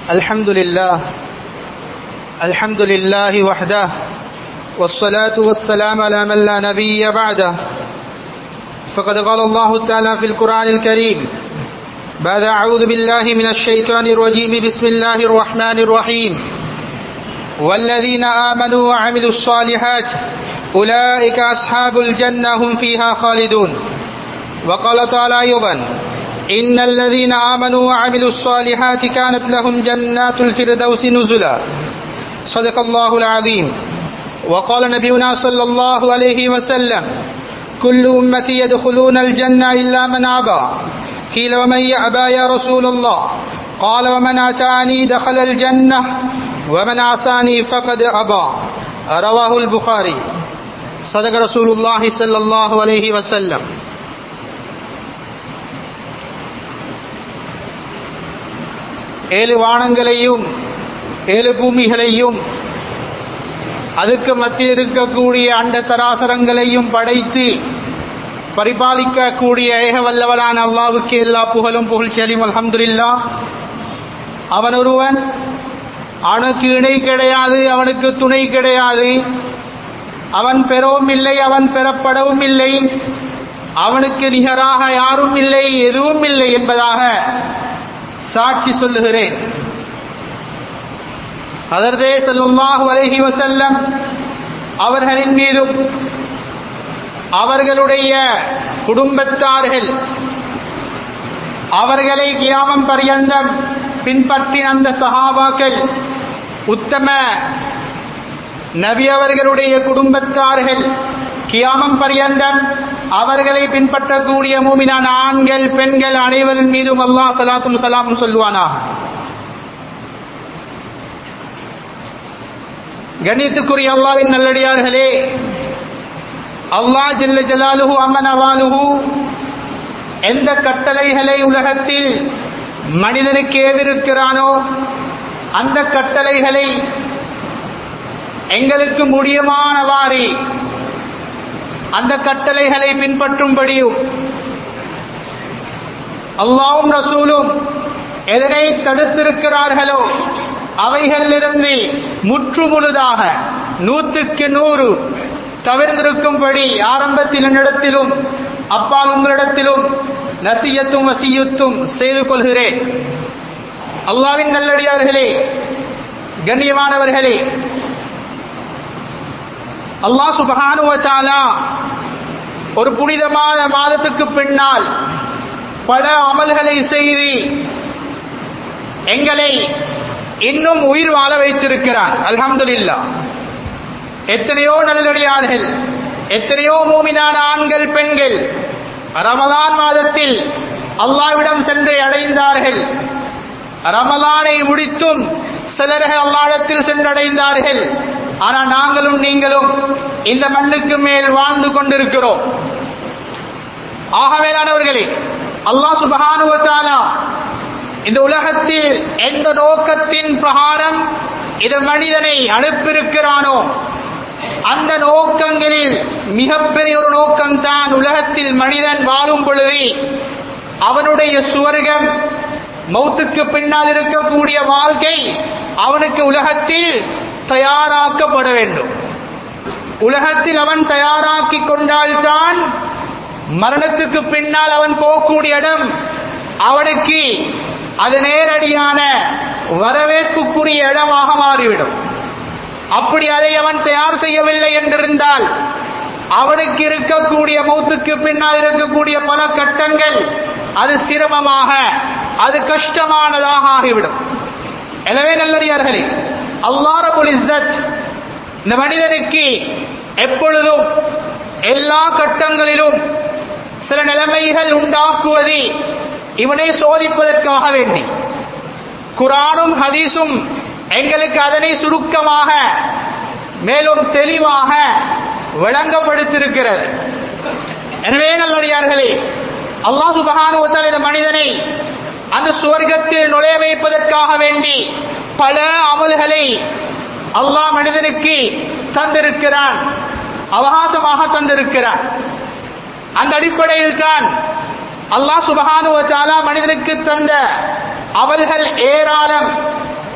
الحمد لله الحمد لله وحده والصلاة والسلام على من لا نبي بعده فقد قال الله تعالى في القرآن الكريم بعد أعوذ بالله من الشيطان الرجيم بسم الله الرحمن الرحيم والذين آمنوا وعملوا الصالحات أولئك أصحاب الجنة هم فيها خالدون وقال تعالى أيضا إن الذين آمنوا وعملوا الصالحات كانت لهم جنات الفردوس نزلا صدق الله العظيم وقال نبينا صلى الله عليه وسلم كل أمتي يدخلون الجنة إلا من أبى قيل ومن يأبى يا رسول الله قال ومن أتاني دخل الجنة ومن عصاني فقد أبى رواه البخاري صدق رسول الله صلى الله عليه وسلم ஏழு வானங்களையும் ஏழு பூமிகளையும் அதுக்கு மத்தியில் இருக்கக்கூடிய அண்ட சராசரங்களையும் படைத்து பரிபாலிக்கக்கூடிய ஏக வல்லவனான அல்லாவுக்கு எல்லா புகழும் புகழ்ச்சியலியும் அலமதுல்லா அவன் ஒருவன் அவனுக்கு இணை கிடையாது அவனுக்கு துணை கிடையாது அவன் பெறவும் இல்லை அவன் பெறப்படவும் இல்லை அவனுக்கு நிகராக யாரும் இல்லை எதுவும் இல்லை என்பதாக சாட்சி சொல்லுகிறேன் அதர்தே செல்லுல்லாஹு அலஹி வசல்லம் அவர்களின் மீதும் அவர்களுடைய குடும்பத்தார்கள் அவர்களை கியாமம் பரியந்தம் பின்பற்றின அந்த சஹாபாக்கள் உத்தம நபி அவர்களுடைய குடும்பத்தார்கள் கியாமம் பரியந்தம் அவர்களை பின்பற்றக்கூடிய மூமினான ஆண்கள் பெண்கள் அனைவரின் மீதும் அல்லாஹ் சலாத்தும் சலாமும் சொல்லுவானா கணித்துக்குரிய அல்லாவின் நல்லடியார்களே அல்லாஹ் ஜல்ல ஜலாலுஹு அம்மன் அவாலுஹு எந்த கட்டளைகளை உலகத்தில் மனிதனுக்கு ஏவிருக்கிறானோ அந்த கட்டளைகளை எங்களுக்கு முடியுமானவாறு அந்த கட்டளைகளை பின்பற்றும்படியும் அல்லாவும் ரசூலும் எதனை தடுத்திருக்கிறார்களோ அவைகளிலிருந்து முற்று முழுதாக நூற்றுக்கு நூறு தவிர்ந்திருக்கும்படி ஆரம்பத்தில் என்னிடத்திலும் அப்பால் உங்களிடத்திலும் நசியத்தும் வசியுத்தும் செய்து கொள்கிறேன் அல்லாவின் நல்லடியார்களே கண்ணியமானவர்களே அல்லாஹ் சுபஹானுவச்சாலா ஒரு புனிதமான மாதத்துக்கு பின்னால் பல அமல்களை செய்து எங்களை இன்னும் உயிர் வாழ வைத்திருக்கிறார் அல்ஹம்துலில்லா எத்தனையோ நல்லடியார்கள் எத்தனையோ மூமினான ஆண்கள் பெண்கள் ரமலான் மாதத்தில் அல்லாவிடம் சென்று அடைந்தார்கள் ரமலானை முடித்தும் சிலர்கள் அல்லாடத்தில் சென்றடைந்தார்கள் ஆனால் நாங்களும் நீங்களும் இந்த மண்ணுக்கு மேல் வாழ்ந்து கொண்டிருக்கிறோம் ஆகவேலானவர்களே அல்லாஹ் சுபகானுவத்தாலா இந்த உலகத்தில் எந்த நோக்கத்தின் பிரகாரம் இது மனிதனை அனுப்பியிருக்கிறானோ அந்த நோக்கங்களில் மிகப்பெரிய ஒரு நோக்கம்தான் உலகத்தில் மனிதன் வாழும் பொழுது அவனுடைய சுவர்க்கம் மௌத்துக்கு பின்னால் இருக்கக்கூடிய வாழ்க்கை அவனுக்கு உலகத்தில் தயாராக்கப்பட வேண்டும் உலகத்தில் அவன் தயாராக்கி கொண்டால்தான் மரணத்துக்கு பின்னால் அவன் போகக்கூடிய இடம் அவனுக்கு அது நேரடியான வரவேற்புக்குரிய இடமாக மாறிவிடும் அப்படி அதை அவன் தயார் செய்யவில்லை என்றிருந்தால் அவனுக்கு இருக்கக்கூடிய மௌத்துக்கு பின்னால் இருக்கக்கூடிய பல கட்டங்கள் அது சிரமமாக அது கஷ்டமானதாக ஆகிவிடும் எனவே நல்லடியார்களே அல்லாரபுல் இஸ்ஸத் இந்த மனிதனுக்கு எப்பொழுதும் எல்லா கட்டங்களிலும் சில நிலைமைகள் உண்டாக்குவது இவனை சோதிப்பதற்காக வேண்டி குரானும் ஹதீஸும் எங்களுக்கு அதனை சுருக்கமாக மேலும் தெளிவாக விளங்கப்படுத்திருக்கிறது எனவே நல்லடியார்களே அல்லாஹ் சுபகானுவத்தால் இந்த மனிதனை அந்த சுவர்க்கத்தில் நுழைய வைப்பதற்காக வேண்டி பல அமல்களை அல்லாஹ் மனிதனுக்கு தந்திருக்கிறான் அவகாசமாக தந்திருக்கிறான் அந்த அடிப்படையில் தான் அல்லாஹ் சுபஹானுவ தாலா மனிதனுக்கு தந்த அவல்கள் ஏராளம்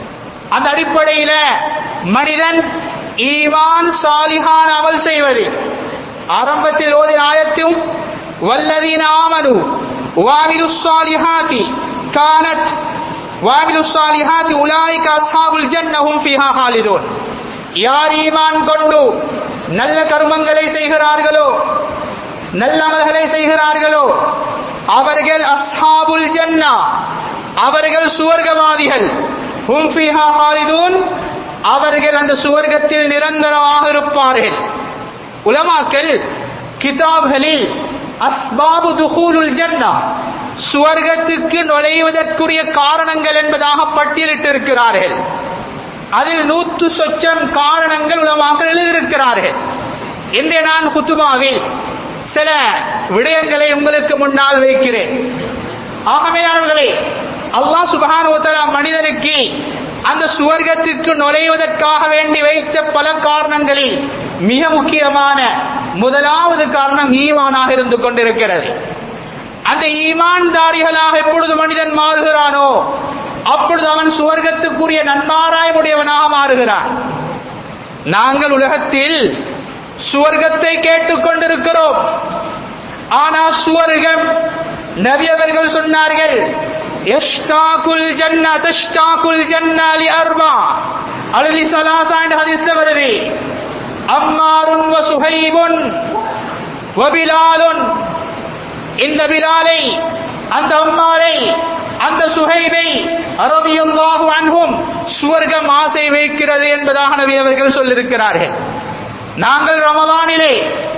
அடிப்படையில மனிதன் ஈமான் சாலிஹான் அமல் செய்வது ஆரம்பத்தில் ஓதின ஆயத்தும் வல்லதீன ஆமனு வாமிலு சாலிஹாதி கானத் வாமிலு சாலிஹாதி உலாயிக அஸ்ஹாபுல் ஜன்னஹும் ஃபிஹா ஹாலிதூன் யார் ஈமான் கொண்டு நல்ல கர்மங்களை செய்கிறார்களோ நல்ல அமல்களை செய்கிறார்களோ அவர்கள் அஸ்ஹாபுல் ஜன்னா அவர்கள் சுவர்க்கவாதிகள் ஹும் ஃபிஹா ஹாலிதூன் அவர்கள் அந்த சுவர்க்கத்தில் நிரந்தரமாக இருப்பார்கள் உலமாக்கள் கிதாப்களில் அஸ்பாபு துஹூலுல் ஜன்னா சுவர்க்கத்துக்கு நுழைவதற்குரிய காரணங்கள் என்பதாக பட்டியலிட்டிருக்கிறார்கள் அதில் நூத்து சொச்சம் காரணங்கள் உலமாக்கள் எழுதியிருக்கிறார்கள் இன்றைய நான் குத்துமாவில் சில விடயங்களை உங்களுக்கு முன்னால் வைக்கிறேன் ஆகமையாளர்களே அல்லாஹ் சுபஹானுவத்தலா மனிதனுக்கு அந்த சுவர்க்கத்திற்கு நுழைவதற்காக வேண்டி வைத்த பல காரணங்களில் மிக முக்கியமான முதலாவது காரணம் ஈமானாக இருந்து கொண்டிருக்கிறது அந்த ஈமான்தாரிகளாக எப்பொழுது மனிதன் மாறுகிறானோ அப்பொழுது அவன் சுவர்க்கத்துக்குரிய நன்மாராயமுடையவனாக மாறுகிறான் நாங்கள் உலகத்தில் சுவர்க்கத்தை கேட்டுக் கொண்டிருக்கிறோம் ஆனா சுவர்க்கம் நபி அவர்கள் சொன்னார்கள் எஷ்டாகுல் ஜன்னா தஷ்டாகுல் ஜன்னா லி அர்பா அலி சலாசா என்ற ஹதீஸ்ல வருது அம்மாருன் வ சுஹைபுன் வ பிலாலுன் இந்த பிலாலை அந்த அம்மாரை அந்த சுஹைபை ரலியல்லாஹு அன்ஹும் சுவர்க்கம் ஆசை வைக்கிறது என்பதாக நபி அவர்கள் சொல்லியிருக்கிறார்கள் நாங்கள் ரமலானிலே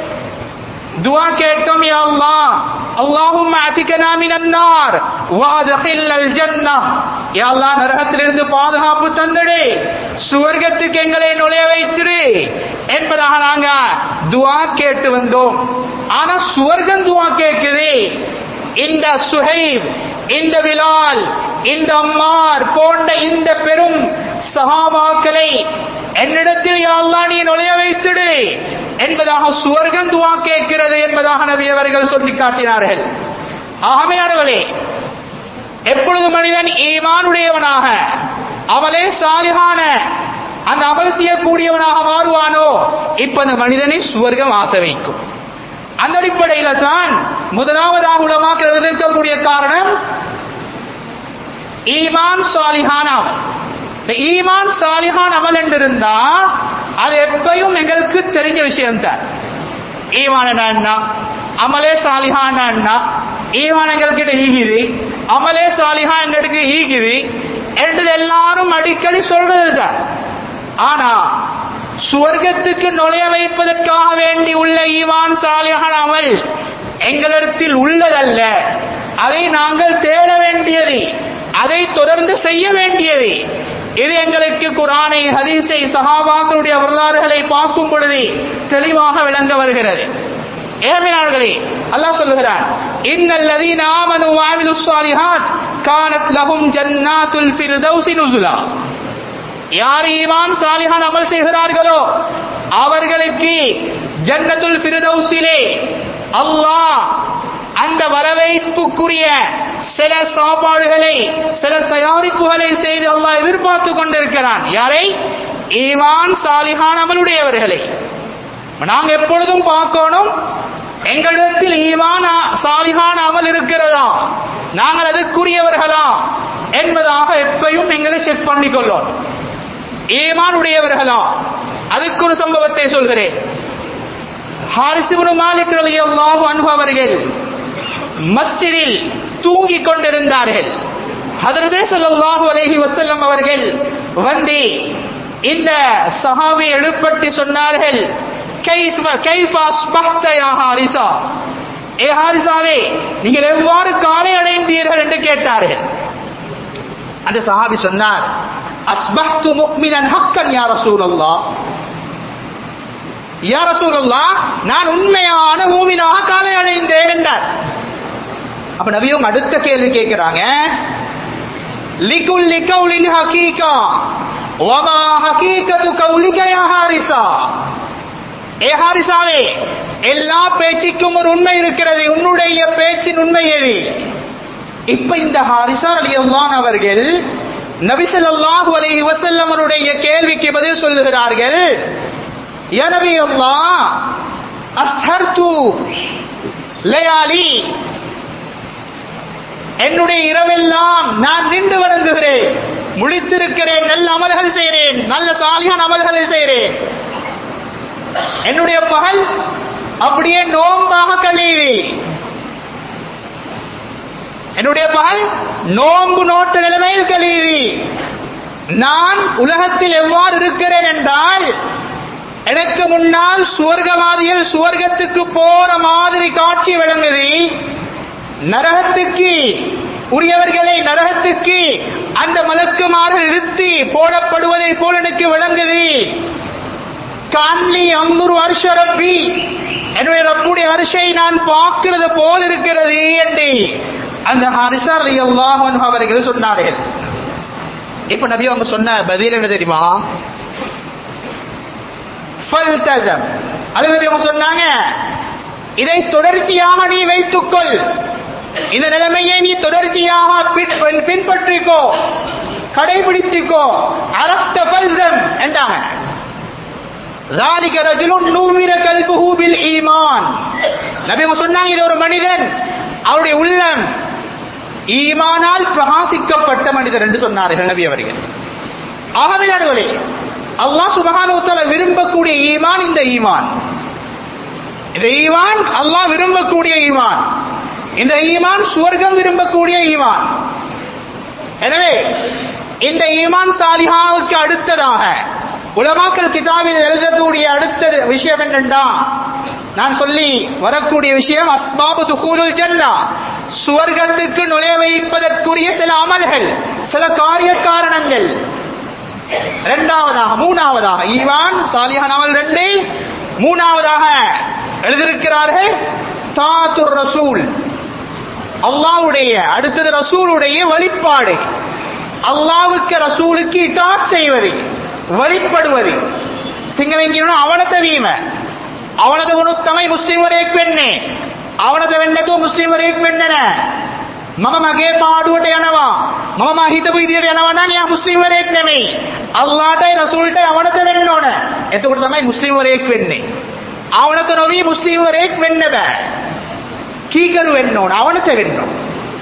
துவா கேட்டோம் யா அல்லாஹ் அல்லாஹும்ம அத்திகனா மினன் நார் வஅத்கில்னல் ஜன்னah யா அல்லாஹ் நரகத்திலிருந்து பாதுகாப்பு தந்துடு சுவர்க்கத்துக்கு எங்களை நுழைய வைத்திரு என்பதாக நாங்க துவா கேட்டு வந்தோம் ஆனா சுவர்க்கம் துவா கேட்குது இந்த சுஹைப் இந்த விலால் இந்த அம்மார் போன்ற இந்த பெரும் சஹாபாக்களை என்னிடத்தில் யா அல்லாஹ் நீ நுழைய வைத்திடு என்பதாக சுவர்க்கம் துவா கேட்கிறது என்பதாக நபி அவர்கள் சொல்லி காட்டினார்கள் ஆகமையானவர்களே எப்பொழுது மனிதன் ஈமானுடையவனாக அவளே சாலிகான அந்த அமல் செய்யக்கூடியவனாக மாறுவானோ இப்ப அந்த மனிதனை சுவர்க்கம் ஆசை வைக்கும் அந்த அடிப்படையில தான் முதலாவதாக உலமாக்க எதிர்க்கக்கூடிய காரணம் ஈமான் சாலிஹான் அமல் இந்த ஈமான் சாலிஹான் அமல் என்று இருந்தா அது எப்பயும் எங்களுக்கு தெரிஞ்ச விஷயம் தான் ஈமான் என்ன அமலே சாலிஹான் என்ன ஈமான் எங்கள்கிட்ட ஈகுது அமலே சாலிஹா எங்களுக்கு ஈகுது என்று எல்லாரும் அடிக்கடி சொல்றது தான் ஆனா சுவர்க்கத்துக்கு நுழைய வைப்பதற்காக வேண்டி உள்ள ஈமான் சாலிஹான் அமல் எங்களிடத்தில் உள்ளதல்ல அதை நாங்கள் தேட வேண்டியது அதை தொடர்ந்து செய்ய வேண்டியது இது எங்களுக்கு குரானை ஹதீஸை சஹாபாக்களுடைய வரலாறுகளை பார்க்கும் பொழுது தெளிவாக விளங்க வருகிறது ஏமையாளர்களே அல்லாஹ் சொல்லுகிறான் இன்னல்லதீன ஆமனு வஅமிலு ஸாலிஹாத் கானத் லஹும் ஜன்னாத்துல் ஃபிர்தௌஸி நுஸுலா யார் ஈமான் சாலிஹான் அமல் செய்கிறார்களோ அவர்களுக்கு ஜன்னத்துல் ஃபிர்தௌஸிலே அல்லாஹ் அந்த வரவேற்புக்குரிய சில சாப்பாடுகளை சில தயாரிப்புகளை செய்து அல்லாஹ் எதிர்பார்த்து கொண்டிருக்கிறான் யாரை ஈமான் சாலிஹான் அமலுடையவர்களை நாங்க எப்பொழுதும் பார்க்கணும் எங்களிடத்தில் ஈமான் சாலிஹான் அமல் இருக்கிறதா நாங்கள் அதற்குரியவர்களா என்பதாக எப்பயும் எங்களை செக் பண்ணிக்கொள்ளோம் ஈமான் உடையவர்களா அதுக்கு ஒரு சம்பவத்தை சொல்கிறேன் ஹாரிசிபுன் மாலிக் ரலியல்லாஹு அன்ஹு அவர்கள் மஸ்ஜிதில் தூங்கிக் கொண்டிருந்தார்கள் ஹதரதே ஸல்லல்லாஹு அலைஹி வஸல்லம் அவர்கள் வந்து இந்த சஹாபி எழுப்பட்டு சொன்னார்கள் கைஃப கைஃப அஸ்பஹ்த யா ஹாரிசா ஏ ஹாரிசாவே நீங்கள் எவ்வாறு காலை அடைந்தீர்கள் என்று கேட்டார்கள் அந்த சஹாபி சொன்னார் அஸ்பஹ்து முக்மினன் ஹக்கன் யா ரசூலல்லாஹ் யா ரசூலல்லாஹ் நான் உண்மையான மூமினாக காலை அடைந்தேன் என்றார் அப்ப நபியும் அடுத்த கேள்வி கேட்கிறாங்க லிகுல்லி கௌலின் ஹகீகா வமா ஹகீகத்து கௌலிக யா ஹாரிசா ஏ ஹாரிசாவே எல்லா பேச்சுக்கும் ஒரு உண்மை இருக்கிறது உன்னுடைய பேச்சின் உண்மை எது இப்ப இந்த ஹாரிசா அலியல்லான் அவர்கள் நபி ஸல்லல்லாஹு அலைஹி வஸல்லம் அவருடைய கேள்விக்கு பதில் சொல்லுகிறார்கள் யா நபி அல்லாஹ் அஸ்ஹர்து லயாலி என்னுடைய இரவெல்லாம் நான் நின்று வணங்குகிறேன் முழித்திருக்கிறேன் நல்ல அமல்கள் செய்கிறேன் நல்ல சாலியான அமல்களை செய்கிறேன் என்னுடைய பகல் அப்படியே நோம்பாக கழியுது என்னுடைய பகல் நோன்பு நோட்ட நிலைமையில் கழியுது நான் உலகத்தில் எவ்வாறு இருக்கிறேன் என்றால் எனக்கு முன்னால் சுவர்க்கவாதிகள் சுவர்க்கத்துக்கு போற மாதிரி காட்சி விளங்குது நரகத்துக்கு உரியவர்களை நரகத்துக்கு அந்த மலக்குமார்கள் நிறுத்தி போடப்படுவதை போல் எனக்கு விளங்குது கான்லி அங்குரு வருஷ ரப்பி என்னுடைய ரப்புடைய வருஷை நான் பார்க்கிறது போல் இருக்கிறது என்று அந்த ஹரிசா அலி அல்லாஹ் அவர்கள் சொன்னார்கள் இப்ப நபி அவங்க சொன்ன பதில் என்ன தெரியுமா ஃபல்தஸம் அது நபி அவங்க சொன்னாங்க இதை தொடர்ச்சியாக நீ வைத்துக்கொள் இந்த நிலைமையை நீ தொடர்ச்சியாக பின்- பின்பற்றிக்கோ கடைபிடித்துக்கோ அரஸ்த ஃபல்தம் என்றாங்க ذلك رجل نور قلبه بالஈமான் நபி அவங்க சொன்னாங்க இது ஒரு மனிதன் அவருடைய உள்ளம் ஈமானால் பிரகாசிக்கப்பட்ட மனிதர் என்று சொன்னார்கள் நபி அவர்கள் ஆகவே நடுவலே அல்லாஹ் சுபஹானஹு வ தஆலா விரும்பக்கூடிய ஈமான் இந்த ஈமான் இந்த ஈமான் அல்லாஹ் விரும்பக்கூடிய ஈமான் இந்த ஈமான் சுவர்க்கம் விரும்பக்கூடிய ஈமான் எனவே இந்த ஈமான் சாலிஹாவுக்கு அடுத்ததாக உலமாக்கல் கிதாபில் எழுதக்கூடிய அடுத்த விஷயம் என்னென்றா நான் சொல்லி வரக்கூடிய விஷயம் அஸ்பாபு துகூலுல் ஜன்னா சுவர்க்கத்துக்கு நுழைய வைப்பதற்குரிய சில அமல்கள் சில காரிய காரணங்கள் இரண்டாவதாக மூணாவதாக ஈவான் சாலிஹான் அமல் ரெண்டு மூணாவதாக எழுதியிருக்கிறார்கள் தாத்துர் ரசூல் அல்லாஹ்வுடைய அடுத்தது ரசூலுடைய வழிபாடு அல்லாஹ்வுக்கு ரசூலுக்கு இதாத் செய்வது வழிபடுவது ಸಿಂಗವೆಂಗಿನ ಅವನತ ವೀಮ ಅವನದ ಉಣುತ್ತಮೈ ಮುಸ್ಲಿಮರೇಕ್ ಬೆನ್ನೆ ಅವನದ වෙන්නතු මුස්ලිමරෙක් වෙන්න නෑ මම මගේ පාඩුවට යනවා මම මා හිතපු විදියට යනවා නම් එයා මුස්ලිමරෙක් නෙමෙයි අල්ලාහටයි රසූල්ටයි අවනත වෙන්න ඕන එතකොට තමයි මුස්ලිමරෙක් වෙන්නේ අවනත නොවි මුස්ලිමරෙක් වෙන්න බෑ කීකරු වෙන්න ඕන අවනත වෙන්න ඕන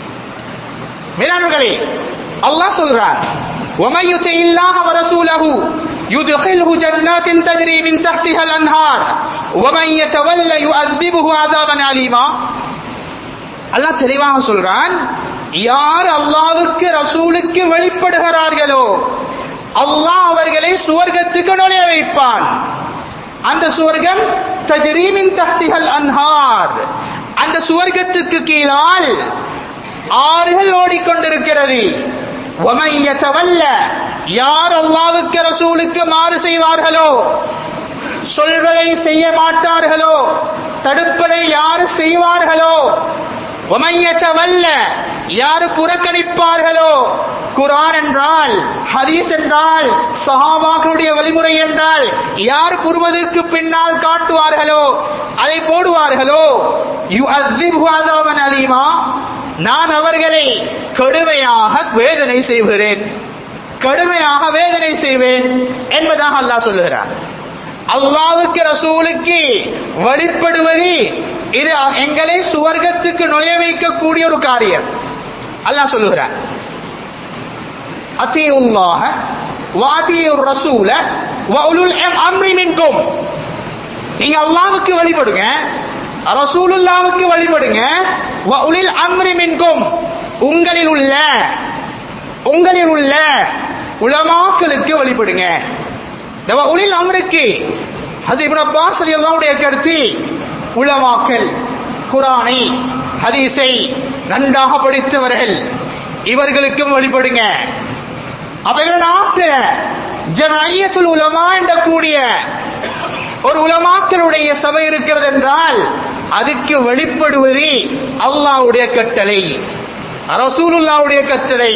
மேலாண்களே அல்லாஹ் சொல்றான் ومن يطع الله ورسوله يدخله جنات تجري من تحتها الانهار ومن يتولى يعذبه عذابا اليما அல்லாஹ் தெளிவாக சொல்றான் யார் அல்லாஹ்வுக்கு ரசூலுக்கு வெளிப்படுகிறார்களோ அல்லாஹ் அவர்களை சுவர்க்கத்துக்கு நுழைய வைப்பான் அந்த சுவர்க்கம் தஜ்ரீமின் தஹ்திஹல் அன்ஹார் அந்த சுவர்க்கத்துக்கு கீழால் ஆறுகள் ஓடிக்கொண்டிருக்கிறது وَمَن يَتَوَلَّ யார் அல்லாஹ்வுக்கு ரசூலுக்கு மாறு செய்வார்களோ சொல்வதை செய்ய மாட்டார்களோ தடுப்பதை யார் செய்வார்களோ وَمَن يَتَوَلَّ யார் புறக்கணிப்பார்களோ குர்ஆன் என்றால் ஹதீஸ் என்றால் சஹாபாக்களுடைய வழிமுறை என்றால் யார் புருவதற்கு பின்னால் காட்டுவார்களோ அதை போடுவார்களோ யுஅذிபு அஸாபன் அலீமா நான் அவர்களை கடுமையாக வேதனை செய்கிறேன் கடுமையாக வேதனை செய்வேன் என்பதாக அல்லாஹ் சொல்லுகிறார் அல்லாவுக்கு ரசூலுக்கு வழிபடுவது இது எங்களை சுவர்க்கத்துக்கு நுழைய வைக்கக்கூடிய ஒரு காரியம் அல்லாஹ் சொல்லுகிறார் அத்தியுல்லாஹ வாதியுர் ரசூல வஉலுல் அம்ரி மின்கும் நீங்க அல்லாஹ்வுக்கு வழிபடுங்க ரசூலுல்லாவுக்கு வழிபடுங்க வஉலில் அம்ரி மின்கும் உங்களில் உள்ள உங்களில் உள்ள உலமாக்களுக்கு வழிபடுங்க இந்த வஉலில் அம்ருக்கு அது இப்னு அப்பாஸ் ரலியல்லாஹுடைய கருத்து உலமாக்கள் குர்ஆனை ஹதீஸை நன்றாக படித்தவர்கள் இவர்களுக்கும் வழிபடுங்க அவைகள் நாட்டில் ஜமாயத்துல் உலமா என்ற கூடிய ஒரு உலமாக்களுடைய சபை இருக்கிறது என்றால் அதுக்கு வெளிப்படுவது அல்லாஹ்வுடைய கட்டளை ரசூலுல்லாவுடைய கட்டளை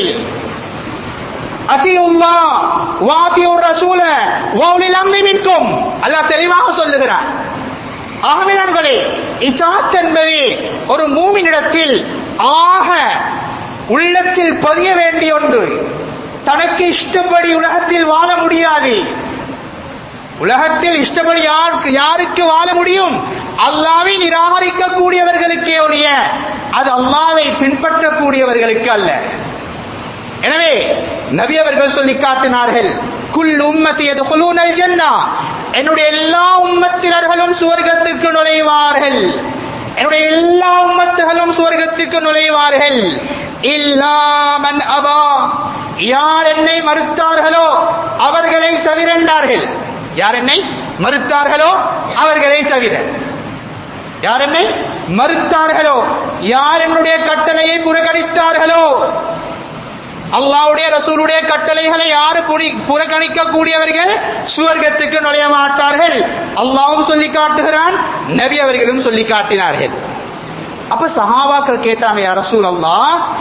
அத்தியுல்லா வாத்தியுர் ரசூல வௌலில் அம்ரி மின்கும் அல்லாஹ் தெளிவாக சொல்லுகிறார் ஆகவே நண்பர்களே இசாத் என்பது ஒரு மூமினிடத்தில் ஆக உள்ளத்தில் பதிய வேண்டிய ஒன்று தனக்கு இஷ்டப்படி உலகத்தில் வாழ முடியாது உலகத்தில் இஷ்டப்படி யாருக்கு யாருக்கு வாழ முடியும் அல்லாவை நிராகரிக்கக்கூடியவர்களுக்கே ஒழிய அது அல்லாவை பின்பற்றக்கூடியவர்களுக்கு அல்ல எனவே நபி அவர்கள் சொல்லி காட்டினார்கள் குல் உம்மத்தி எதுகுலூனல் ஜன்னா என்னுடைய எல்லா உம்மத்தினர்களும் சுவர்க்கத்துக்கு நுழைவார்கள் என்னுடைய எல்லா உம்மத்துகளும் சுவர்க்கத்துக்கு நுழைவார்கள் இல்லாமன் அபா யார் என்னை மறுத்தார்களோ அவர்களை தவிரண்டார்கள் யார் என்னை மறுத்தார்களோ அவர்களை தவிர யார் என்னை மறுத்தார்களோ யார் என்னுடைய கட்டளையை புறக்கணித்தார்களோ அல்லாவுடைய ரசூலுடைய கட்டளைகளை யாரு புறக்கணிக்க கூடியவர்கள் சுவர்க்கத்துக்கு நுழைய மாட்டார்கள் அல்லாவும் சொல்லி காட்டுகிறான் நபி அவர்களும் சொல்லி காட்டினார்கள் அப்ப சஹாபாக்கள் கேட்டாங்க யார் ரசூல் அல்லா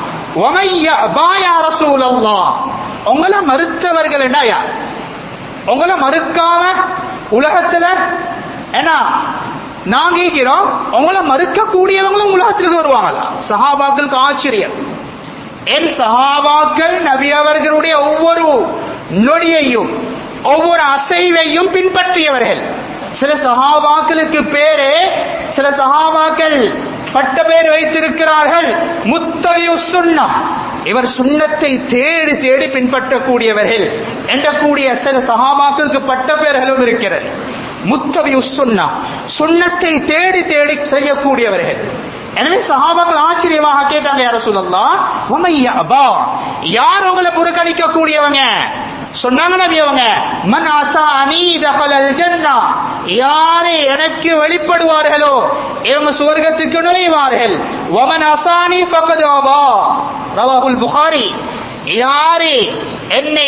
யார் ரசூல் அல்லா உங்களை மறுத்தவர்கள் என்ன யார் உங்களை மறுக்காம உலகத்துல என்ன நாங்க கேட்கிறோம் உங்களை மறுக்க கூடியவங்களும் உலகத்திற்கு வருவாங்களா சஹாபாக்களுக்கு ஆச்சரியம் என் சஹாபாக்கள் நபி அவர்களுடைய ஒவ்வொரு நொடியையும் ஒவ்வொரு அசைவையும் பின்பற்றியவர்கள் சில சஹாபாக்களுக்கு பேரே சில சஹாபாக்கள் பட்ட பேர் வைத்திருக்கிறார்கள் முத்தவி சுண்ணா இவர் சுண்ணத்தை தேடி தேடி பின்பற்றக்கூடியவர்கள் என்றக்கூடிய சில சஹாபாக்களுக்கு பட்ட பெயர்களும் இருக்கிறது முத்தவி சுண்ணா சுண்ணத்தை தேடி தேடி செய்யக்கூடியவர்கள் எனவே சஹாபாக்கள் ஆச்சரியமாக கேட்டாங்க யார சொல்லலாம் உமையா அபா யார் உங்களை புறக்கணிக்க கூடியவங்க சொன்னாங்க நபி அவங்க மன் அசானி தகலல் ஜன்னா யாரே எனக்கு வெளிப்படுவார்களோ இவங்க சுவர்க்கத்துக்கு நுழைவார்கள் ஒமன் அசானி ஃபகத் அபா ரவாஹுல் புகாரி யாரே என்னை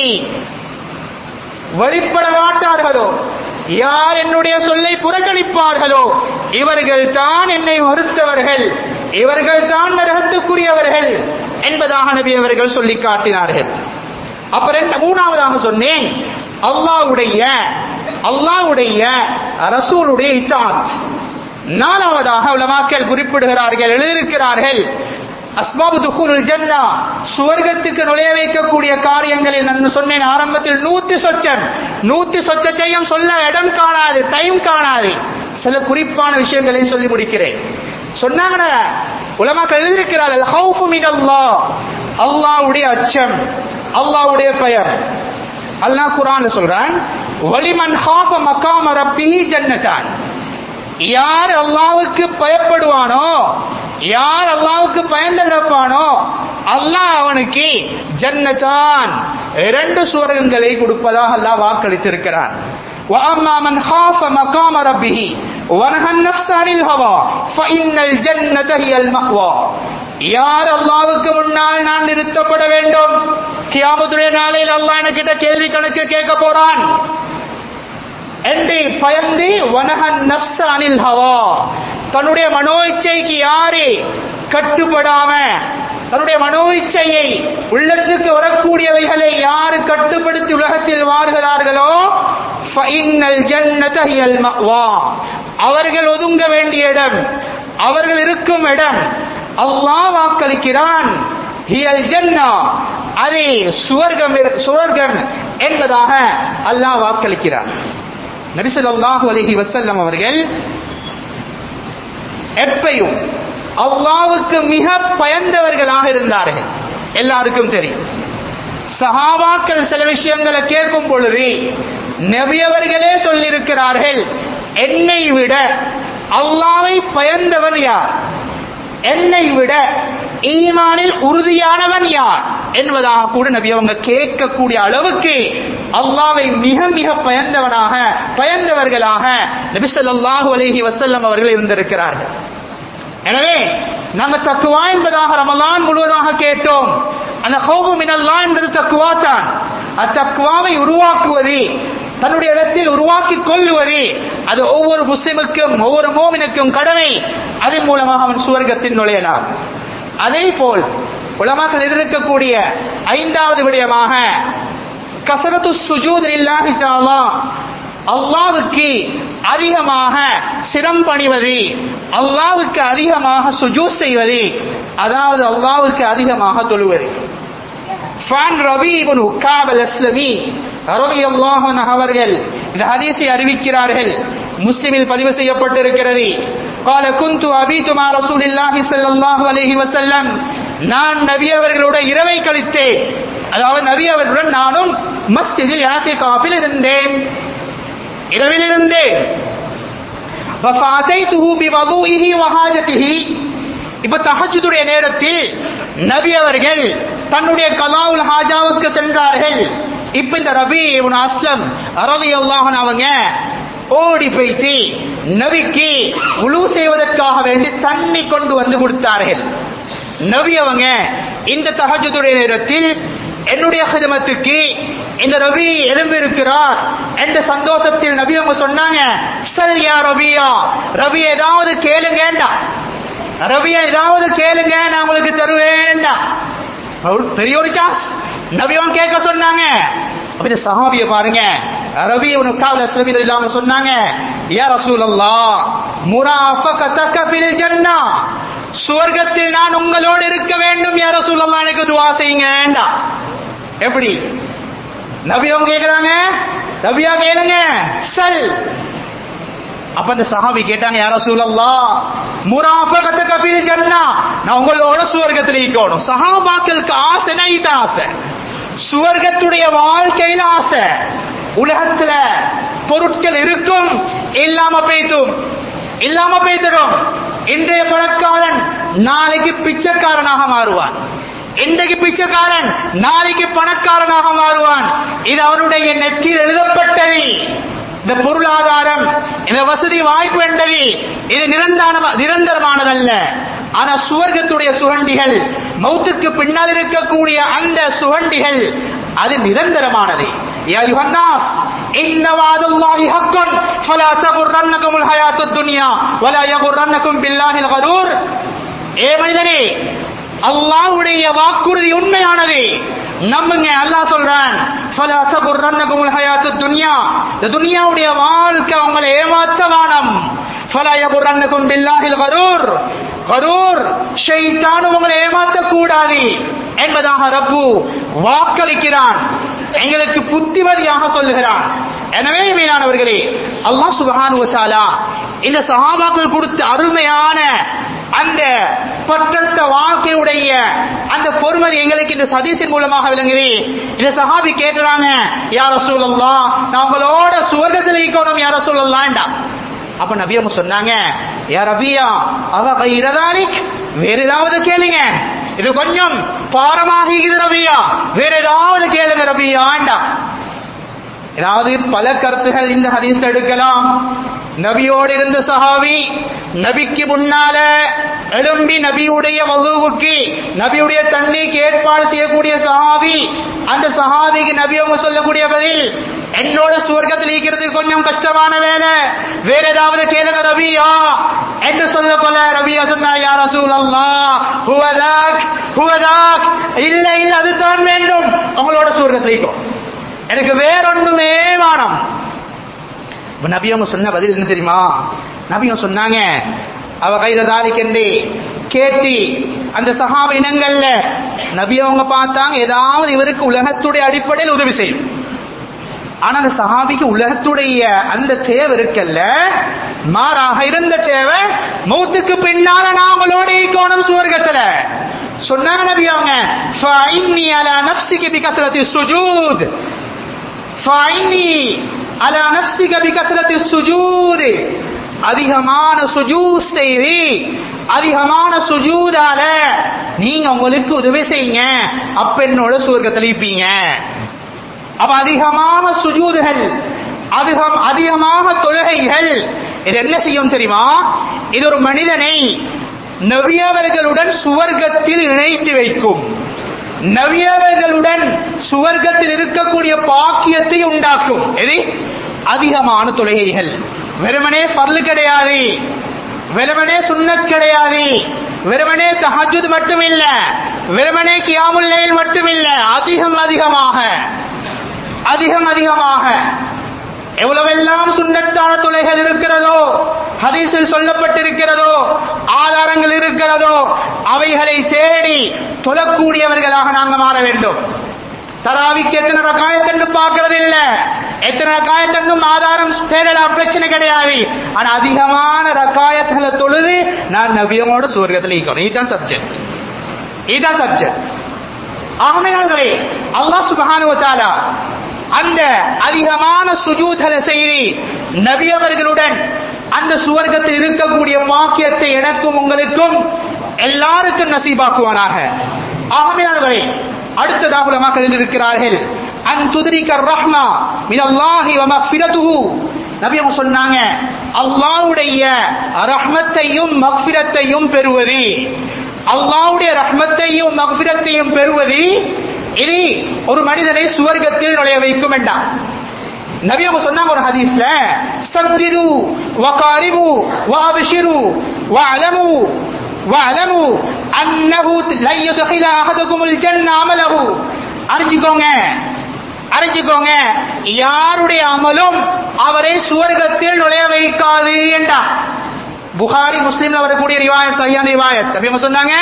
வெளிப்பட மாட்டார்களோ யார் என்னுடைய சொல்லை புறக்கணிப்பார்களோ இவர்கள் தான் என்னை மறுத்தவர்கள் இவர்கள் தான் நரகத்துக்குரியவர்கள் என்பதாக நபி அவர்கள் சொல்லி காட்டினார்கள் அப்ப ரெண்டு மூணாவதாக சொன்னேன் அல்லாவுடைய அல்லாவுடைய ரசூலுடைய இத்தாத் நாலாவதாக உலமாக்கள் குறிப்பிடுகிறார்கள் எழுதியிருக்கிறார்கள் அஸ்பாபு துகுருல் ஜன்னா சுவர்க்கத்துக்கு நுழைய வைக்கக்கூடிய காரியங்களில் நான் சொன்னேன் ஆரம்பத்தில் நூத்தி சொச்சம் நூத்தி சொச்சத்தையும் சொல்ல இடம் காணாது டைம் காணாது சில குறிப்பான விஷயங்களை சொல்லி முடிக்கிறேன் சொன்னாங்க உலமாக்கள் எழுதியிருக்கிறார்கள் ஹவுஃபு மின் அல்லாஹ் அல்லாஹ்வுடைய அச்சம் அல்லாஹ்வுடைய பெயர் அல்லாஹ் குர்ஆன்ல சொல்றான் வலிமன் ஹாஃப மகாம ரப்பிஹி ஜன்னதான் யார் அல்லாவுக்கு பயப்படுவானோ யார் அல்லாவுக்கு பயந்து நடப்பானோ அல்லாஹ் அவனுக்கு ஜன்னதான் இரண்டு சுவர்க்கங்களை கொடுப்பதாக அல்லாஹ் வாக்களித்திருக்கிறான் وأما من خاف مقام ربه ونهى النفس عن الهوى فإن الجنة هي المأوى யார் அல்லாவுக்கு முன்னால் நான் நிறுத்தப்பட வேண்டும் கியாமத்துடைய நாளையில் அல்லாஹ் என்கிட்ட கேள்வி கணக்கு கேட்க போறான் என்று பயந்து வனகன் நப்ச அனில் ஹவா தன்னுடைய மனோ இச்சைக்கு யாரு கட்டுப்படாம தன்னுடைய மனோ இச்சையை உள்ளத்துக்கு வரக்கூடியவைகளை யாரு கட்டுப்படுத்தி உலகத்தில் வாழ்கிறார்களோ ஃபைனல் ஜன்னத ஹியல் மஅவா அவர்கள் ஒதுங்க வேண்டிய இடம் அவர்கள் இருக்கும் இடம் அல்லாஹ் வாக்களிக்கிறான் ஹியல் ஜன்னா அது சுவர்க்கம் சுவர்க்கம் என்பதாக அல்லாஹ் வாக்களிக்கிறான் நபிசல்லாஹு அலஹி வசல்லம் அவர்கள் எப்பையும் அல்லாவுக்கு மிக பயந்தவர்களாக இருந்தார்கள் எல்லாருக்கும் தெரியும் சஹாபாக்கள் சில விஷயங்களை கேட்கும் பொழுது நபியவர்களே சொல்லியிருக்கிறார்கள் என்னை விட அல்லாவை பயந்தவன் யார் என்னை விட ஈமானில் உறுதியானவன் யார் என்பதாக கூட நபி அவங்க கேட்கக்கூடிய அளவுக்கு அல்லாவை மிக மிக பயந்தவனாக பயந்தவர்களாக நபி ஸல்லல்லாஹு அலைஹி வஸல்லம் அவர்கள் இருந்திருக்கிறார்கள் எனவே நாங்க தக்குவா என்பதாக ரமலான் முழுவதாக கேட்டோம் அந்த ஹௌபு மினல்லா என்பது தக்குவா தான் அத்தக்குவாவை உருவாக்குவது தன்னுடைய இடத்தில் உருவாக்கி கொள்ளுவது அது ஒவ்வொரு முஸ்லிமுக்கும் ஒவ்வொரு மோமினுக்கும் கடமை அதன் மூலமாக அவன் சுவர்க்கத்தில் நுழையலாம் அதே போல் உலமாக்கள் எதிர்க்கக்கூடிய ஐந்தாவது விடயமாக கசரத்து சுஜூத் இல்லாஹி தாலா அல்லாவுக்கு அதிகமாக சிரம் பணிவது அல்லாவுக்கு அதிகமாக சுஜூத் செய்வது அதாவது அல்லாவுக்கு அதிகமாக தொழுவது ஃபான் ரவி இப்னு உக்காப் அல்-அஸ்லமி ரலியல்லாஹு அன்ஹு அவர்கள் இந்த ஹதீஸை அறிவிக்கிறார்கள் முஸ்லிமில் பதிவு செய்யப்பட்டிருக்கிறது قال كنت ابيت مع رسول الله صلى الله عليه وسلم நான் நபி அவர்களோட இரவை கழித்தேன் அதாவது நபி அவர்களுடன் நானும் மஸ்ஜிதில் இஅ்திகாஃபில் இருந்தேன் இரவில் இருந்தேன் ففاتيته بوضوئه وحاجته இப்ப தஹஜ்ஜுடைய நேரத்தில் நபி அவர்கள் தன்னுடைய கலாவுல் ஹாஜாவுக்கு சென்றார்கள் இப்ப இந்த ரபி இப்னு அஸ்லம் ரலியல்லாஹு அன்ஹு அவங்க ஓடி போயிட்டு நபிக்கு உழு செய்வதற்காக வேண்டி தண்ணி கொண்டு வந்து கொடுத்தார்கள் நபி அவங்க இந்த தஹஜ்ஜுடைய நேரத்தில் என்னுடைய ஹிதமத்துக்கு இந்த ரபி எழும்பி இருக்கிறார் என்ற சந்தோஷத்தில் நபி அவங்க சொன்னாங்க சல் யா ரபியா ரபி ஏதாவது கேளுங்கண்டா ரபியா ஏதாவது கேளுங்க நான் உங்களுக்கு தருவேன்டா அவர் பெரிய ஒரு சான்ஸ் நபி அவங்க கேட்க சொன்னாங்க அப்ப இந்த சஹாபிய பாருங்க ரவி உனக்கு காவல சிலவில் இல்லாம சொன்னாங்க யா ரசூலல்லாஹ் முராஃபகதக ஃபில் ஜன்னah சுவர்க்கத்தில் நான் உங்களோடு இருக்க வேண்டும் யா ரசூலல்லாஹ் எனக்கு துஆ செய்யுங்கடா எப்படி நபி அவங்க கேக்குறாங்க நபியா கேளுங்க சல் அப்ப அந்த சஹாபி கேட்டாங்க யார சூழல்லா முராஃபகத்த கபில் ஜன்னா நான் உங்களோட சுவர்க்கத்தில் இருக்கணும் சஹாபாக்களுக்கு ஆசை நைட்ட ஆசை சுவர்க்கத்துடைய வாழ்க்கையில ஆசை உலகத்துல பொருட்கள் இருக்கும் இல்லாம பேத்தும் இல்லாம பேத்திடும் இன்றைய பணக்காரன் நாளைக்கு பிச்சைக்காரனாக மாறுவான் இன்றைக்கு பிச்சைக்காரன் நாளைக்கு பணக்காரனாக மாறுவான் இது அவனுடைய நெற்றில் எழுதப்பட்டது இந்த பொருளாதாரம் இந்த வசதி வாய்ப்பு என்பது இது நிரந்தர நிரந்தரமானதல்ல ஆனா சுவர்க்கத்துடைய சுகண்டிகள் மௌத்துக்கு பின்னால் இருக்கக்கூடிய அந்த சுகண்டிகள் அது நிரந்தரமானது يا أيها الناس إن وعد الله حق فلا تغرنكم الحياة الدنيا ولا يغرنكم بالله الغرور ஏ மனிதனே அல்லாஹ்வுடைய வாக்குறுதி உண்மையானது நம்புங்க அல்லாஹ் சொல்றான் ஃபலா தகுர்ரன்னகுமுல் ஹயாத்துத் துன்யா இந்த துன்யாவுடைய வாழ்க்கை உங்களை ஏமாத்த வானம் ஃபலா யகுர்ரன்னகும் பில்லாஹில் கரூர் கரூர் ஷைத்தான் உங்களை ஏமாத்த கூடாது என்பதாக ரப்பு வாக்களிக்கிறான் எங்களுக்கு புத்திமதியாக சொல்லுகிறான் எனவே மீனானவர்களே அல்லாஹ் சுபஹானு வத்தாலா இந்த சஹாபாக்கள் கொடுத்த அருமையான அந்த பற்றற்ற வாழ்க்கையுடைய அந்த பொறுமதி எங்களுக்கு இந்த சதீசின் மூலமாக விளங்குது இந்த சஹாபி கேட்கிறாங்க யார சொல்லலாம் நான் உங்களோட சுவர்க்கத்தில் இருக்கணும் யார சொல்லலாம்டா அப்ப நபியம்ம சொன்னாங்க யார் அபியா அவ கைரதானிக் வேற ஏதாவது கேளுங்க இது கொஞ்சம் பாரமாகிக்குது ரபியா வேற ஏதாவது கேளுங்க ரபியாண்டா ஏதாவது பல கருத்துகள் இந்த ஹதீஸ் எடுக்கலாம் நபியோடு இருந்த சஹாபி நபிக்கு முன்னால எழும்பி நபியுடைய வகுவுக்கு நபியுடைய தண்ணிக்கு ஏற்பாடு செய்யக்கூடிய சஹாபி அந்த சஹாபிக்கு நபி அவங்க சொல்லக்கூடிய பதில் என்னோட சுவர்க்கத்தில் இருக்கிறதுக்கு கொஞ்சம் கஷ்டமான வேலை வேற ஏதாவது கேளுங்க ரபியா என்று சொல்ல கொள்ள ரபியா சொன்னா யார் ரசூலல்லா ஹுவதாக் ஹுவதாக் இல்ல இல்ல அதுதான் வேண்டும் உங்களோட சுவர்க்கத்தில் இருக்கும் எனக்கு வேறொன்றுமே வானம் இப்ப நபி அவங்க சொன்ன பதில் என்ன தெரியுமா நபி அவங்க சொன்னாங்க அவ கையில தாலிக்கண்டே கேட்டி அந்த சகாப இனங்கள்ல நபி அவங்க பார்த்தாங்க ஏதாவது இவருக்கு உலகத்துடைய அடிப்படையில் உதவி செய்யும் ஆனா அந்த சஹாபிக்கு உலகத்துடைய அந்த தேவை இருக்கல்ல மாறாக இருந்த தேவை மௌத்துக்கு பின்னால நாங்களோட இருக்கணும் சுவர்க்கத்துல சொன்னாங்க நபி அவங்க ஃபைன்னி அலா நஃப்ஸிக பிகஸ்ரத்தி சுஜூத் ஃபைன்னி அலா நஃப்ஸிக பிகஸ்ரத்தி சுஜூத் அதிகமான சுஜூத் செய்தி அதிகமான சுஜூதால நீங்க உங்களுக்கு உதவி செய்யுங்க அப்ப என்னோட சுவர்க்கத்தில் இருப்பீங்க அப்ப அதிகமான சுஜூதுகள் அதிகம் அதிகமாக தொழுகைகள் இது என்ன செய்யும் தெரியுமா இது ஒரு மனிதனை நவியவர்களுடன் சுவர்க்கத்தில் இணைத்து வைக்கும் நவியவர்களுடன் சுவர்க்கத்தில் இருக்கக்கூடிய பாக்கியத்தை உண்டாக்கும் எது அதிகமான தொழுகைகள் வெறுமனே பர்லு கிடையாது வெறுமனே சுன்னத் கிடையாது வெறுமனே தஹஜுத் மட்டும் இல்ல வெறுமனே கியாமுல்லைல் மட்டும் இல்ல அதிகம் அதிகமாக அதிகம் அதிகமாக எவ்வளவெல்லாம் சுண்ணத்தான துளைகள் இருக்கிறதோ ஹதீஸில் சொல்லப்பட்டிருக்கிறதோ ஆதாரங்கள் இருக்கிறதோ அவைகளை தேடி தொழக்கூடியவர்களாக நாங்கள் மாற வேண்டும் தராவிக்கு எத்தனை ரகாயத்தண்டு பார்க்கறது இல்ல எத்தனை ரகாயத்தண்டும் ஆதாரம் தேடலாம் பிரச்சனை கிடையாது ஆனா அதிகமான ரகாயத்துல தொழுது நான் நபியமோட சுவர்க்கத்தில் ஈக்கணும் இதுதான் சப்ஜெக்ட் இதுதான் சப்ஜெக்ட் ஆமையாளர்களே அல்லாஹ் சுபஹானு வத்தாலா அந்த அதிகமான சுஜூதல செய்தி நபியவர்களுடன் அந்த சுவர்க்கத்தில் இருக்கக்கூடிய வாக்கியத்தை எனக்கும் உங்களுக்கும் எல்லாருக்கும் நசீபாக்குவானாக ஆமையாளர்களே அடுத்ததாக உலமாக்கள் இருக்கிறார்கள் அன் துதிரிக்க ரஹ்மா மினல்லாஹி வ மக்ஃபிரத்துஹு நபி அவங்க சொன்னாங்க அல்லாஹ்வுடைய ரஹ்மத்தையும் மக்ஃபிரத்தையும் பெறுவது அல்லாஹ்வுடைய ரஹ்மத்தையும் மக்ஃபிரத்தையும் பெறுவது இது ஒரு மனிதனை சுவர்க்கத்தில் நுழைய வைக்கும் வேண்டாம் நபி அவங்க சொன்னாங்க ஒரு ஹதீஸ்ல சத்திரு வகாரிபு வாபிஷிரு வஅலமு வஅலமு அன்னஹு லன் யதுகில அஹதுகுமுல் ஜன்ன அமலஹு அறிஞ்சுக்கோங்க அறிஞ்சுக்கோங்க யாருடைய அமலும் அவரை சுவர்க்கத்தில் நுழைய வைக்காது என்றார் புகாரி முஸ்லீம்ல வரக்கூடிய ரிவாயத் சரியான ரிவாயத் நபி அவங்க சொன்னாங்க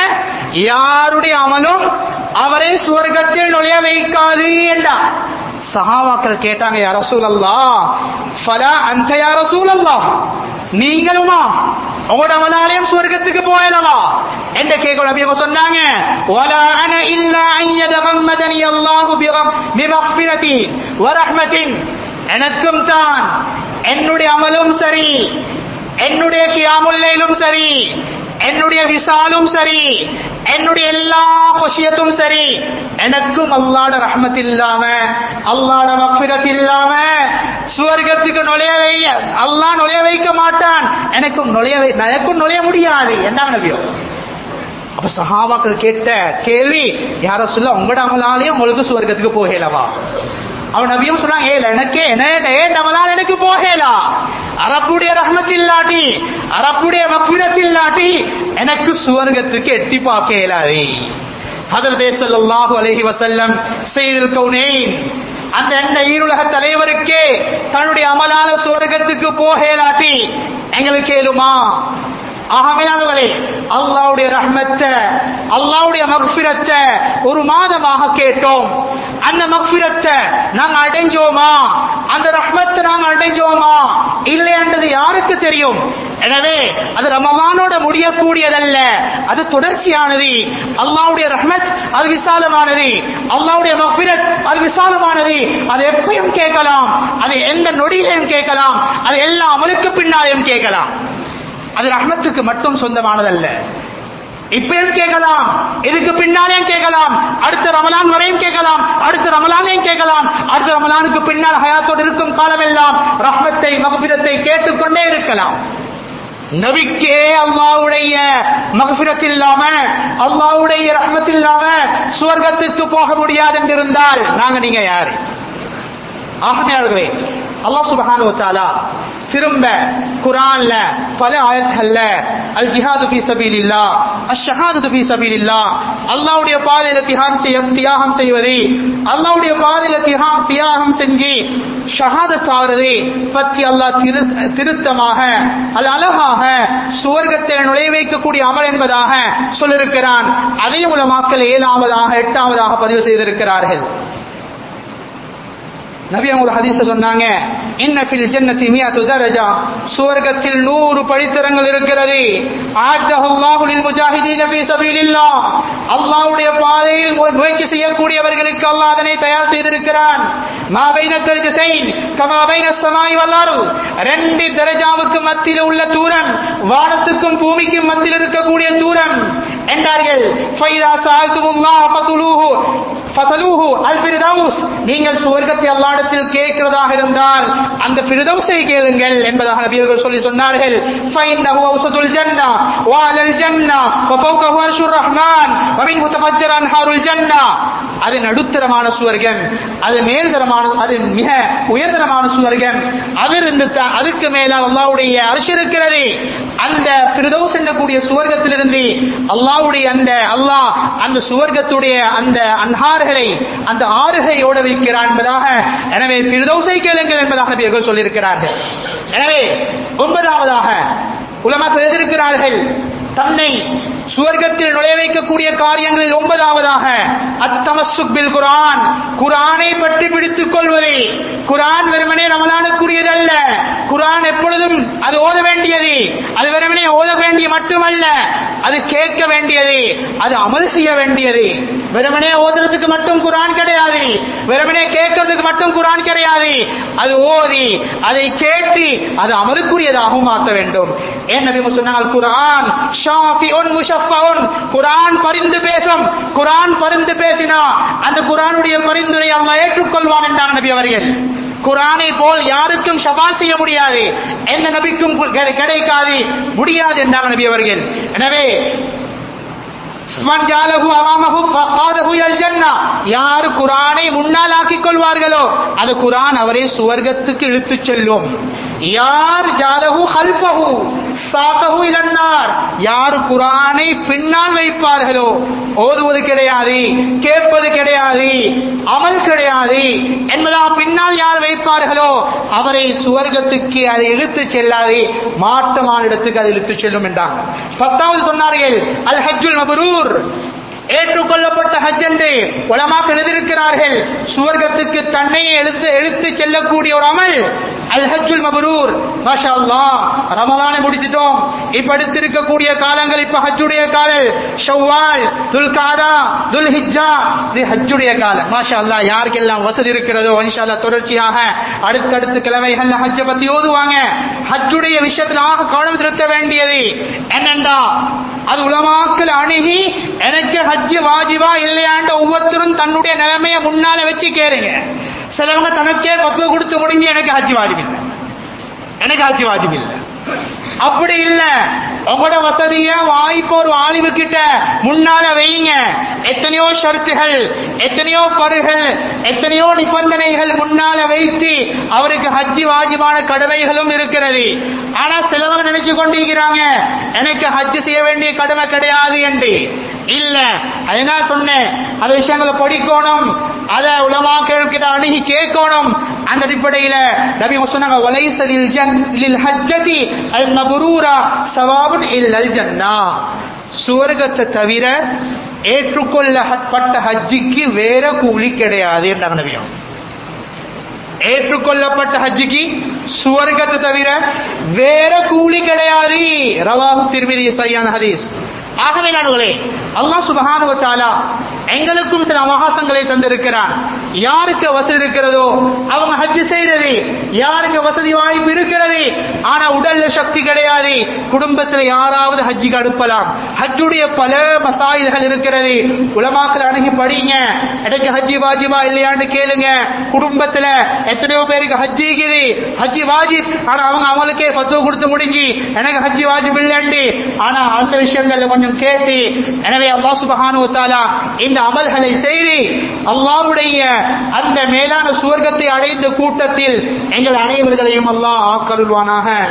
யாருடைய அமலும் அவரை சுவர்க்கத்தில் நுழைய வைக்காது என்றார் சஹாபாக்கள் கேட்டாங்க யா ரசூல் அல்லா ஃபலா அந்த யா ரசூல் அல்லா நீங்களுமா உங்களோட அமலாலயம் சுவர்க்கத்துக்கு போயலவா என்ற கேட்க நபி அவங்க சொன்னாங்க வலா அன இல்லா அன் யதகம்மதனி அல்லாஹு பிமக்ஃபிரதி வரஹ்மத்தின் எனக்கும் தான் என்னுடைய அமலும் சரி என்னுடைய கியாமுல்லைலும் சரி என்னுடைய விசாலும் சரி என்னுடைய எல்லா கொஷியத்தும் சரி எனக்கும் அல்லாட ரஹ்மத் இல்லாம அல்லாட மக்ஃபிரத் இல்லாம சுவர்க்கத்துக்கு நுழைய வை அல்லாஹ் நுழைய வைக்க மாட்டான் எனக்கும் நுழைய வை எனக்கும் நுழைய முடியாது என்ன நபியோ அப்ப சஹாபாக்கள் கேட்ட கேள்வி யார சொல்ல உங்களோட அமலாலையும் உங்களுக்கு சுவர்க்கத்துக்கு போகலவா அவன் நபியும் சொன்னாங்க ஏல எனக்கே என்ன ஏன் நம்மளால எனக்கு போகலா அரப்புடைய ரஹ்மத் இல்லாட்டி அரப்புடைய மக்ஃபிரத் இல்லாட்டி எனக்கு சுவர்க்கத்துக்கு எட்டி பார்க்க இயலாது ஹதரதே ஸல்லல்லாஹு அலைஹி வஸல்லம் செய்தில் கவுனேன் அந்த எந்த ஈருலக தலைவருக்கே தன்னுடைய அமலான சுவர்க்கத்துக்கு போக இயலாட்டி எங்களுக்கு கேளுமா ஆகமையானவர்களே அல்லாவுடைய ரஹ்மத்தை அல்லாவுடைய மக்ஃபிரத்தை ஒரு மாதமாக கேட்டோம் அந்த மக்ஃபிரத்தை நாங்க அடைஞ்சோமா அந்த ரஹ்மத்தை நாங்க அடைஞ்சோமா இல்லை என்றது யாருக்கு தெரியும் எனவே அது ரமவானோட முடியக்கூடியதல்ல அது தொடர்ச்சியானது அல்லாவுடைய ரஹ்மத் அது விசாலமானது அல்லாவுடைய மக்ஃபிரத் அது விசாலமானது அது எப்பயும் கேட்கலாம் அது எந்த நொடியிலையும் கேட்கலாம் அது எல்லா அமலுக்கு பின்னாலையும் கேட்கலாம் அது ரஹ்மத்துக்கு மட்டும் சொந்தமானதல்ல இப்பயும் கேட்கலாம் இதுக்கு பின்னாலேயும் கேட்கலாம் அடுத்த ரமலான் வரையும் கேட்கலாம் அடுத்த ரமலானையும் கேட்கலாம் அடுத்த ரமலானுக்கு பின்னால் ஹயாத்தோடு இருக்கும் காலமெல்லாம் ரஹ்மத்தை மகபிரத்தை கேட்டுக்கொண்டே இருக்கலாம் நபிக்கே அல்லாவுடைய மகபிரத் இல்லாம அல்லாவுடைய ரஹ்மத் இல்லாம சுவர்க்கத்துக்கு போக முடியாது என்று இருந்தால் நாங்க நீங்க யாரு ஆகமையாளர்களே அல்லாஹ் சுபஹானு வத்தாலா திரும்ப குரான்ல பல ஆயத்துகள்ல அல் ஜிஹாது பி சபீலில்லா அஷ்ஷஹாது பி சபீலில்லா அல்லாஹ்வுடைய பாதையில தியாகம் செய்ய தியாகம் செய்வது அல்லாஹ்வுடைய பாதையில தியாகம் தியாகம் செஞ்சு ஷஹாதத் ஆகிறது பத்தி அல்லாஹ் திரு திருத்தமாக அல்ல அழகாக சுவர்க்கத்தை நுழைய வைக்கக்கூடிய அமல் என்பதாக சொல்லிருக்கிறான் அதே மூலமாக்கல் ஏழாவதாக எட்டாவதாக பதிவு செய்திருக்கிறார்கள் நபி அவங்க ஒரு ஹதீஸ சொன்னாங்க இன்ன ஃபில் ஜன்னதி மியத்து தரஜா சுவர்க்கத்தில் நூறு படித்தரங்கள் இருக்கிறது ஆத்தஹுல்லாஹு லில் முஜாஹிதீன ஃபீ சபீலில்லாஹ் அல்லாஹ்வுடைய பாதையில் முயற்சி செய்யக்கூடியவர்களுக்கு அல்லாஹ் அதனை தயார் செய்திருக்கிறான் மா பைன தர்ஜத்தைன் கமா பைன ஸமாய் வல் அர்த் ரெண்டு தரஜாவுக்கு மத்தியில் உள்ள தூரம் வானத்துக்கும் பூமிக்கும் மத்தியில் இருக்கக்கூடிய தூரம் என்றார்கள் ஃபைதா சஅல்துமுல்லாஹ் ஃபதுலூஹு ஃபதலூஹு அல் ஃபிர்தௌஸ் நீங்கள் சுவர்க்கத்தை அல்லாஹ்விடத்தில் கேட்கிறதாக இருந்தால் அந்த ஃபிர்தௌஸை கேளுங்கள் என்பதாக நபியர்கள் சொல்லி சொன்னார்கள் ஃபைன்னஹு அவ்சதுல் ஜன்னா வ அலல் ஜன்னா வ ஃபௌகஹு அர்ஷுர் ரஹ்மான் வ மின்ஹு தஃபஜ்ஜர அன்ஹாருல் ஜன்னா அது நடுத்தரமான சுவர்க்கம் அது மேல்தரமான அது மிக உயர்தரமான சுவர்க்கம் அதிலிருந்து அதுக்கு மேலால் அல்லாஹ்வுடைய அரிசி இருக்கிறது அந்த ஃபிர்தௌஸ் என்னக்கூடிய சுவர்க்கத்திலிருந்து அல்லாஹ்வுடைய அந்த அல்லாஹ் அந்த சுவர்க்கத்துடைய அந்த அன்ஹார்களை அந்த ஆறுகை ஓட வைக்கிறான் என்பதாக எனவே ஃபிர்தௌஸை கேளுங்கள் என்பதாக நபியர்கள் சொல்லியிருக்கிறார்கள் எனவே ஒன்பதாவதாக உலமாக்கள் எதிர்க்கிறார்கள் தன்னை சுவர்க்கத்தில் நுழைய வைக்கக்கூடிய காரியங்களில் ஒன்பதாவதாக அத்தமசுபில் குரான் குரானை பற்றி பிடித்துக் கொள்வது குரான் வெறுமனே ரமலானுக்குரியதல்ல குரான் எப்பொழுதும் அது ஓத வேண்டியது அது வெறுமனே ஓத வேண்டிய மட்டுமல்ல அது கேட்க வேண்டியது அது அமல் செய்ய வேண்டியது வெறுமனே ஓதுறதுக்கு மட்டும் குரான் கிடையாது வெறுமனே கேட்கறதுக்கு மட்டும் குரான் கிடையாது அது ஓதி அதை கேட்டு அது அமலுக்குரியதாகவும் மாற்ற வேண்டும் ஏன் நபி சொன்னால் குரான் ஷாஃபிஉன் முஷஃபவுன் குரான் பரிந்து பேசும் குரான் பரிந்து பேசினா அந்த குரானுடைய பரிந்துரை அல்லாஹ் ஏற்றுக்கொள்வான் என்றாங்க நபி அவர்கள் குரானை போல் யாருக்கும் ஷபா செய்ய முடியாது எந்த நபிக்கும் கிடை- கிடைக்காது முடியாது என்றாங்க நபி அவர்கள் எனவே மன் ஜாலஹு அமாமஹு ஃபகாதஹு இலல் ஜன்னா யார் குர்ஆனை முன்னால் ஆக்கிக் கொள்வார்களோ அது குர்ஆன் அவரை சுவர்க்கத்துக்கு இழுத்துச் செல்லும் யார் ஜாலஹு ஹல்ஃபஹு சாகஹு இலன்னார் யார் குர்ஆனை பின்னால் வைப்பார்களோ ஓதுவது கிடையாது கேட்பது கிடையாது அமல் கிடையாது என்பதாக பின்னால் யார் வைப்பார்களோ அவரை சுவர்க்கத்துக்கு அதை இழுத்துச் செல்லாது மாற்றமான இடத்துக்கு அது இழுத்துச் செல்லும் என்றார் பத்தாவது சொன்னார்கள் அல் ஹஜ்ஜுல் மபரூர் ஏற்றுக்கொள்ளப்பட்ட ஹஜ் என்று உலமாக்கள் எழுதியிருக்கிறார்கள் சுவர்க்கத்துக்கு தன்னையே எழுத்து எழுத்து செல்லக்கூடிய ஒரு அமல் அல் ஹஜ்ஜுல் மபரூர் மாஷா அல்லாஹ் ரமலானை முடிச்சிட்டோம் இப்ப அடுத்திருக்கக்கூடிய காலங்கள் இப்ப ஹஜ்ஜுடைய காலம் ஷவ்வால் துல்காதா துல்ஹிஜ்ஜா இது ஹஜ்ஜுடைய காலம் மாஷா அல்லாஹ் யாருக்கெல்லாம் வசதி இருக்கிறதோ இன்ஷா அல்லாஹ் தொடர்ச்சியாக அடுத்தடுத்த கிழமைகள்ல ஹஜ்ஜ பத்தி ஓதுவாங்க ஹஜ்ஜுடைய விஷயத்துல ஆக கவனம் செலுத்த வேண்டியது என்னண்டா அது உலமாக்கள் அணுகி எனக்கு ஹஜ்ஜு வாஜிபா இல்லையாண்ட ஒவ்வொருத்தரும் தன்னுடைய நிலைமையை முன்னால வச்சு கேளுங்க சிலவங்க தனக்கே பக்குவ கொடுத்து முடிஞ்சு எனக்கு ஹஜ்ஜு வாஜிப் இல்லை எனக்கு ஹஜ்ஜு வாஜிப் இல்லை அப்படி இல்ல உங்களோட வசதிய வாய்ப்பு ஒரு ஆலிவு கிட்ட முன்னால வைங்க எத்தனையோ ஷர்த்துகள் எத்தனையோ பருகள் எத்தனையோ நிபந்தனைகள் முன்னால வைத்து அவருக்கு ஹஜ்ஜி வாஜிபான கடமைகளும் இருக்கிறது ஆனா சிலவங்க நினைச்சு கொண்டிருக்கிறாங்க எனக்கு ஹஜ்ஜு செய்ய வேண்டிய கடமை கிடையாது என்று இல்ல அதுதான் சொன்னேன் அந்த விஷயங்களை படிக்கணும் அத உலமாக்கள் கிட்ட அணுகி கேட்கணும் அந்த அடிப்படையில நபி சொன்னாங்க வலைசலில் ஜன் லில் ஹஜ்ஜதி அல் மபரூரா சவாபுன் இல்லல் ஜன்னா சுவர்க்கத்தை தவிர ஏற்றுக்கொள்ளப்பட்ட ஹஜ்ஜிக்கு வேற கூலி கிடையாது என்றாங்க நபியம் ஏற்றுக்கொள்ளப்பட்ட ஹஜ்ஜிக்கு சுவர்க்கத்தை தவிர வேற கூலி கிடையாது ரவாஹு திருமிதி சையான ஹதீஸ் ஆகவே நானுகளே அல்லாஹ் சுபஹானு வ தஆலா எங்களுக்கும் சில அவகாசங்களை தந்திருக்கிறான் யாருக்கு வசதி இருக்கிறதோ அவங்க ஹஜ் செய்யறது யாருக்கு வசதி வாய்ப்பு இருக்கிறது ஆனா உடல்ல சக்தி கிடையாது குடும்பத்துல யாராவது ஹஜ்ஜிக்கு அனுப்பலாம் ஹஜ்ஜுடைய பல மசாயில்கள் இருக்கிறது உலமாக்கள் அணுகி படிங்க எனக்கு ஹஜ்ஜி வாஜிபா இல்லையான்னு கேளுங்க குடும்பத்துல எத்தனையோ பேருக்கு ஹஜ்ஜி இருக்குது ஹஜ்ஜி வாஜிப் ஆனா அவங்க அவங்களுக்கே பத்துவ கொடுத்து முடிஞ்சு எனக்கு ஹஜ்ஜி வாஜிப் இல்லைண்டு ஆனா அந்த விஷயங்கள்ல கொஞ்சம் கேட்டு எனவே அல்லாஹ் சுபஹானு வ தஆலா இந்த அமல்களை செய்து அல்லாஹ்வுடைய அந்த மேலான சுவர்க்கத்தை அடைந்த கூட்டத்தில் எங்கள் அனைவர்களையும் அல்லாஹ் ஆக்கருள்வானாக